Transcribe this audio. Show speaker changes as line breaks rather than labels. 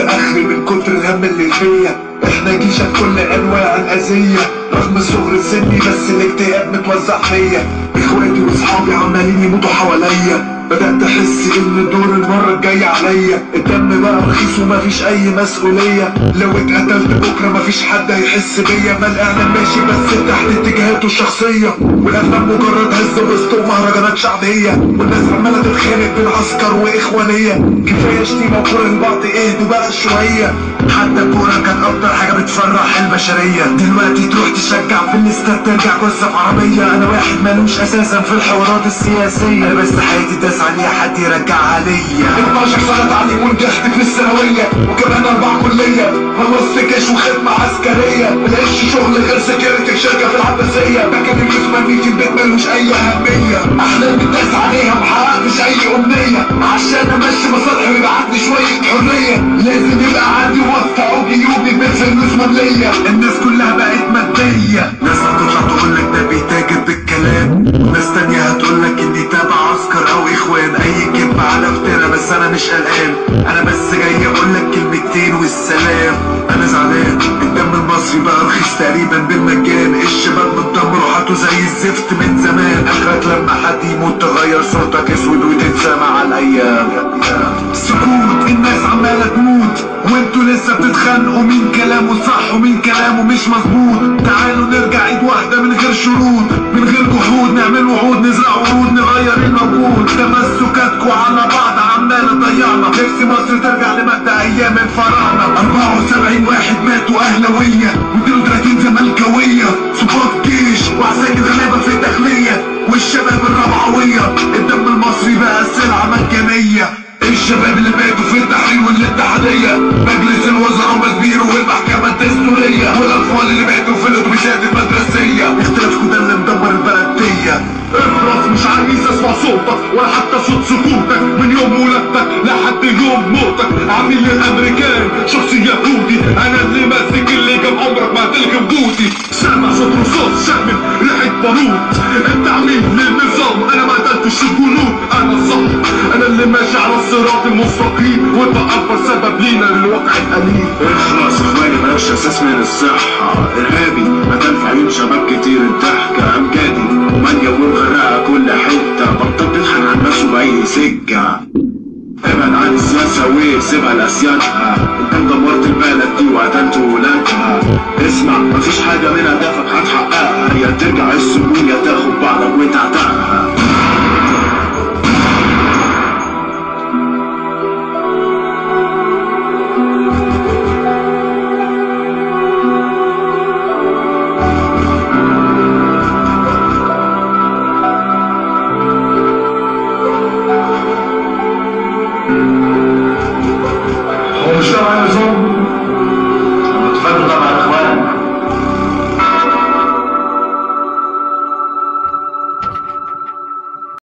اخري من كتر الهم اللي فيا احنا جيشة كل انواع الاذية رغم صغر سني بس الاكتئاب متوزع فيا اخواتي واصحابي عمالين يموتوا حواليا بدأت احس ان الدور المرة الجاية عليا الدم بقى رخيص ومفيش اي مسؤولية لو اتقتلت بكرة مفيش حد هيحس بيا ما الاعلام ماشي بس تحت اتجاهاته الشخصية والافلام مجرد هز وسط ومهرجانات شعبية والناس عمالة تتخانق بين عسكر واخوانية كفاية شتيمة وكره البعض اهدوا بقى شوية حتى الكورة كانت اكتر حاجة بتفرح البشرية دلوقتي تروح تشجع في الاستاد ترجع قصة في عربية انا واحد مالوش اساسا في الحوارات السياسية انا بس حياتي تسعى ليا حد يرجعها ليا 12 سنة تعليم ونجحت في الثانوية وكمان اربع كلية خلصت جيش وخدمة عسكرية ملقتش شغل غير سكيورتي في شركة في العباسية لكن الجسم مرميتي البيت ملوش اي اهمية احلام الناس عليها محققتش اي امنية عشان امشي مصالحي ويبعتلي شوية حرية لازم يبقى عندي واسطة او جيوبي بالفلوس مملية الناس كلها بقت مادية ناس هتطلع تقول لك ده بيتاجر بالكلام وناس تانية هتقول لك اني تابع عسكر او اخوان اي كلمة على افترا بس انا مش قلقان انا بس جاي اقول لك كلمتين والسلام انا زعلان الدم المصري بقى رخيص تقريبا بالمجان الشباب متدمر وحاطه زي الزفت من زمان اخرك لما حد يموت تغير صوتك اسود وتنسى مع الايام سكوت الناس عمالة تموت وانتوا لسه بتتخانقوا مين كلامه صح ومين كلامه مش مظبوط تعالوا نرجع ايد واحدة من غير شروط من غير جحود نعمل وعود نزرع ورود نغير الموجود تمسكاتكوا على بعض عمالة ضيعنا نفسي مصر ترجع لمجد ايام الفراعنة 74 واحد ماتوا اهلوية و32 زملكاوية ضباط جيش وعساكر غلابة في الداخلية والشباب الربعوية الدم المصري بقى سلعة مجانية الشباب اللي ماتوا في التحرير والاتحادية مجلس الوزراء ومسبيره والمحكمة الدستورية والأطفال اللي ماتوا في الأتوبيسات المدرسية اختلافكم ده اللي مدمر البلدية اخرس مش عايز اسمع صوتك ولا حتى صوت سكوتك من يوم ولادتك لحد يوم موتك عميل الامريكان شخص يهودي انا اللي ماسك اللي جاب عمرك ما هتلغي وجودي سامع صوت رصاص شامل ريحة بارود انت عميل للنظام انا ما قتلتش الجنود انا الصح انا اللي ماشي على الصراط المستقيم وانت اكبر سبب لينا للواقع الاليم
اخلص اخواني ملوش اساس من الصحة ارهابي قتل في عيون شباب كتير الضحكة امجادي ومانيا ومغرقة كل حتة بطل تضحك على الناس وبأي سكة ابعد عن السياسة وسيبها لأسيادها انت دمرت البلد دي وقتلت ولادها اسمع مفيش حاجة من هدفك هتحققها يا ترجع السجون يا تاخد بعضك وتعتقها
هو مش ده معنى